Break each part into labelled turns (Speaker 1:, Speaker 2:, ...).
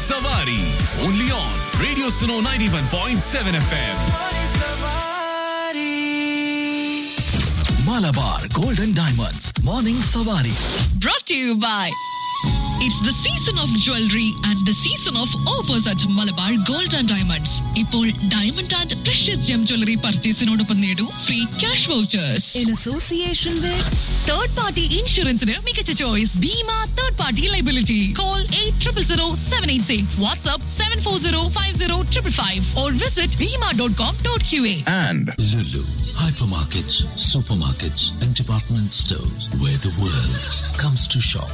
Speaker 1: Savari. Only on Radio Suno 91.7 FM. Malabar Golden Diamonds. Morning Savari.
Speaker 2: brought to you by It's the season of jewelry and the season of offers at Malabar Gold and Diamonds. ഇപ്പോൾ diamond and precious gem jewellery പർച്ചേസിനോടൊപ്പം നേടൂ free cash vouchers
Speaker 3: in association with
Speaker 2: third party ഇൻഷുറൻസിന് മികച്ച choice Bhima third party liability call eight triple zero seven eight six WhatsApp seven four zero five zero triple five or visit Bhima dot com dot Q A
Speaker 1: And
Speaker 4: Lulu, hypermarkets, supermarkets, and department stores where the world comes to shop.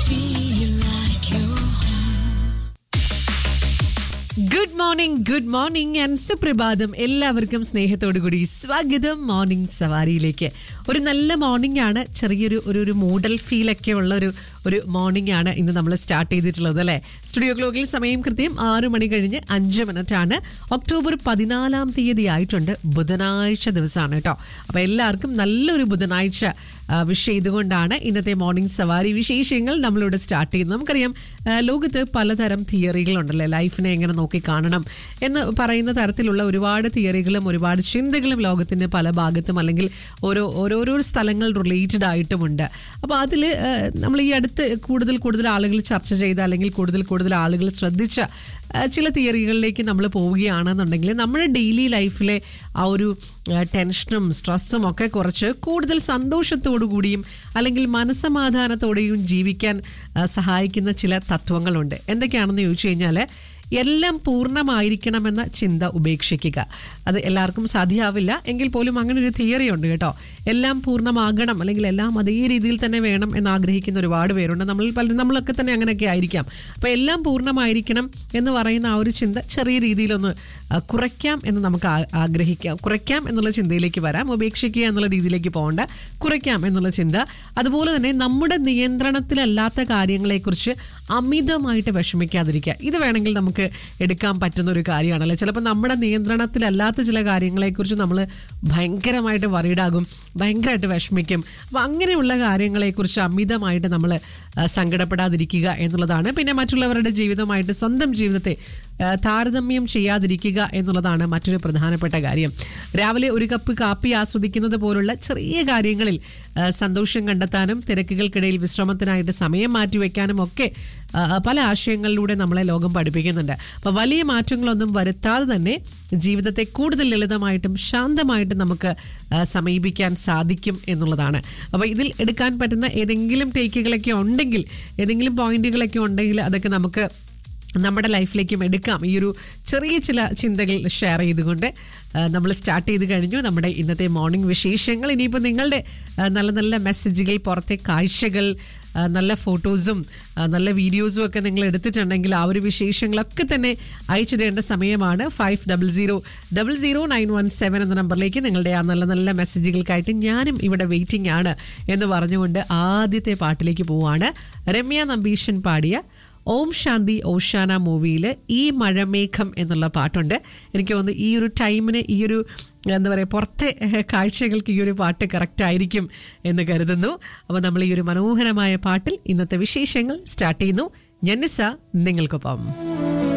Speaker 5: Good morning good morning and സുപ്രഭാതം എല്ലാവർക്കും സ്നേഹത്തോടു കൂടി സ്വാഗതം morning സവാരിയിലേക്ക് ഒരു നല്ല morning ആണ് ചെറിയൊരു ഒരു ഒരു മൂഡൽ ഫീലൊക്കെ ഉള്ള ഒരു ഒരു മോർണിംഗ് ആണ് ഇന്ന് നമ്മൾ സ്റ്റാർട്ട് ചെയ്തിട്ടുള്ളത് അല്ലേ സ്റ്റുഡിയോ ക്ലോക്കിൽ സമയം കൃത്യം ആറ് മണി കഴിഞ്ഞ് അഞ്ച് മിനിറ്റ് ആണ് ഒക്ടോബർ പതിനാലാം തീയതി ആയിട്ടുണ്ട് ബുധനാഴ്ച ദിവസമാണ് കേട്ടോ അപ്പോൾ എല്ലാവർക്കും നല്ലൊരു ബുധനാഴ്ച വിഷ് ചെയ്തുകൊണ്ടാണ് ഇന്നത്തെ മോർണിംഗ് സവാരി വിശേഷങ്ങൾ നമ്മളിവിടെ സ്റ്റാർട്ട് ചെയ്യുന്നത് നമുക്കറിയാം ആ, ലോകത്ത് പലതരം തിയറികളുണ്ടല്ലേ ലൈഫിനെ എങ്ങനെ നോക്കി കാണണം എന്ന് പറയുന്ന തരത്തിലുള്ള ഒരുപാട് തിയറികളും ഒരുപാട് ചിന്തകളും ലോകത്തിന്റെ പല ഭാഗത്തും അല്ലെങ്കിൽ ഓരോ ഓരോരോ സ്ഥലങ്ങൾ റിലേറ്റഡ് ആയിട്ടുമുണ്ട് അപ്പോൾ അതിൽ നമ്മൾ ഈ അടുത്ത് കൂടുതൽ കൂടുതൽ ആളുകൾ ചർച്ച ചെയ്ത അല്ലെങ്കിൽ കൂടുതൽ കൂടുതൽ ആളുകൾ ശ്രദ്ധിച്ച ആ, ചില തിയറികളിലേക്ക് നമ്മൾ പോവുകയാണെന്നുണ്ടെങ്കിൽ നമ്മുടെ ഡെയിലി ലൈഫിലെ ആ ഒരു ആ, ടെൻഷനും സ്ട്രെസ്സും ഒക്കെ കുറച്ച് കൂടുതൽ സന്തോഷത്തോടു കൂടിയും അല്ലെങ്കിൽ മനസ്സമാധാനത്തോടെയും ജീവിക്കാൻ ആ, സഹായിക്കുന്ന ചില തത്വങ്ങളുണ്ട് എന്തൊക്കെയാണെന്ന് ചോദിച്ചു കഴിഞ്ഞാൽ എല്ലാം പൂർണ്ണമായിരിക്കണമെന്ന ചിന്ത ഉപേക്ഷിക്കുക അത് എല്ലാവർക്കും സാധ്യമാവില്ല എങ്കിൽ പോലും അങ്ങനെ ഒരു തിയറി ഉണ്ട് കേട്ടോ എല്ലാം പൂർണ്ണമാകണം അല്ലെങ്കിൽ എല്ലാം അതേ രീതിയിൽ തന്നെ വേണം എന്ന് ആഗ്രഹിക്കുന്ന ഒരുപാട് പേരുണ്ട് നമ്മൾ പലരും നമ്മളൊക്കെ തന്നെ അങ്ങനെയൊക്കെ ആയിരിക്കാം അപ്പോൾ എല്ലാം പൂർണ്ണമായിരിക്കണം എന്ന് പറയുന്ന ആ ഒരു ചിന്ത ചെറിയ രീതിയിലൊന്ന് ആ, കുറയ്ക്കാം എന്ന് നമുക്ക് ആ- ആഗ്രഹിക്കാം കുറയ്ക്കാം എന്നുള്ള ചിന്തയിലേക്ക് വരാം ഉപേക്ഷിക്കുക എന്നുള്ള രീതിയിലേക്ക് പോകേണ്ട കുറയ്ക്കാം എന്നുള്ള ചിന്ത അതുപോലെ തന്നെ നമ്മുടെ നിയന്ത്രണത്തിലല്ലാത്ത കാര്യങ്ങളെക്കുറിച്ച് അമിതമായിട്ട് വിഷമിക്കാതിരിക്കുക ഇത് വേണമെങ്കിൽ നമുക്ക് എടുക്കാൻ പറ്റുന്ന ഒരു കാര്യമാണല്ലേ ചിലപ്പോൾ നമ്മുടെ നിയന്ത്രണത്തിലല്ലാത്ത ചില കാര്യങ്ങളെക്കുറിച്ച് നമ്മൾ ഭയങ്കരമായിട്ട് വറീഡാകും ഭയങ്കരമായിട്ട് വിഷമിക്കും അപ്പം അങ്ങനെയുള്ള കാര്യങ്ങളെക്കുറിച്ച് അമിതമായിട്ട് നമ്മൾ സങ്കടപ്പെടാതിരിക്കുക എന്നുള്ളതാണ് പിന്നെ മറ്റുള്ളവരുടെ ജീവിതമായിട്ട് സ്വന്തം ജീവിതത്തെ ആ, താരതമ്യം ചെയ്യാതിരിക്കുക എന്നുള്ളതാണ് മറ്റൊരു പ്രധാനപ്പെട്ട കാര്യം രാവിലെ ഒരു കപ്പ് കാപ്പി ആസ്വദിക്കുന്നത് പോലുള്ള ചെറിയ കാര്യങ്ങളിൽ ആ, സന്തോഷം കണ്ടെത്താനും തിരക്കുകൾക്കിടയിൽ വിശ്രമത്തിനായിട്ട് സമയം മാറ്റിവെക്കാനും ഒക്കെ ആ, പല ആശയങ്ങളിലൂടെ നമ്മളെ ലോകം പഠിപ്പിക്കുന്നുണ്ട് അപ്പോൾ വലിയ മാറ്റങ്ങളൊന്നും വരുത്താതെ തന്നെ ജീവിതത്തെ കൂടുതൽ ലളിതമായിട്ടും ശാന്തമായിട്ടും നമുക്ക് ആ, സമീപിക്കാൻ സാധിക്കും എന്നുള്ളതാണ് അപ്പോൾ ഇതിൽ എടുക്കാൻ പറ്റുന്ന ഏതെങ്കിലും ടേക്കുകളൊക്കെ ഉണ്ടെങ്കിൽ ഏതെങ്കിലും പോയിന്റുകളൊക്കെ ഉണ്ടെങ്കിൽ അതൊക്കെ നമുക്ക് നമ്മുടെ ലൈഫിലേക്കും എടുക്കാം ഈ ഒരു ചെറിയ ചില ചിന്തകൾ ഷെയർ ചെയ്തുകൊണ്ട് നമ്മൾ സ്റ്റാർട്ട് ചെയ്ത് കഴിഞ്ഞു നമ്മുടെ ഇന്നത്തെ മോർണിംഗ് വിശേഷങ്ങൾ ഇനിയിപ്പോൾ നിങ്ങളുടെ ആ, നല്ല നല്ല മെസ്സേജുകൾ പുറത്തെ കാഴ്ചകൾ ആ, നല്ല ഫോട്ടോസും ആ, നല്ല വീഡിയോസും ഒക്കെ നിങ്ങൾ എടുത്തിട്ടുണ്ടെങ്കിൽ ആ ഒരു വിശേഷങ്ങളൊക്കെ തന്നെ അയച്ചിടേണ്ട സമയമാണ് five double zero double zero nine one seven എന്ന നമ്പറിലേക്ക് നിങ്ങളുടെ ആ നല്ല നല്ല മെസ്സേജുകൾക്കായിട്ട് ഞാനും ഇവിടെ വെയിറ്റിംഗ് ആണ് എന്ന് പറഞ്ഞുകൊണ്ട് ആദ്യത്തെ പാട്ടിലേക്ക് പോവാണ് രമ്യ നമ്പീഷൻ പാടിയ ഓം ശാന്തി ഓഷാന മൂവിയിൽ ഈ മഴമേഘം എന്നുള്ള പാട്ടുണ്ട് എനിക്ക് തോന്നുന്നു ഈ ഒരു ടൈമിന് ഈ ഒരു എന്താ പറയുക പുറത്തെ ഏഹ്, കാഴ്ചകൾക്ക് ഈ ഒരു പാട്ട് കറക്റ്റ് ആയിരിക്കും എന്ന് കരുതുന്നു അപ്പോൾ നമ്മൾ ഈ ഒരു മനോഹരമായ പാട്ടിൽ ഇന്നത്തെ വിശേഷങ്ങൾ സ്റ്റാർട്ട് ചെയ്യുന്നു ഞന്നിസ നിങ്ങൾക്കൊപ്പം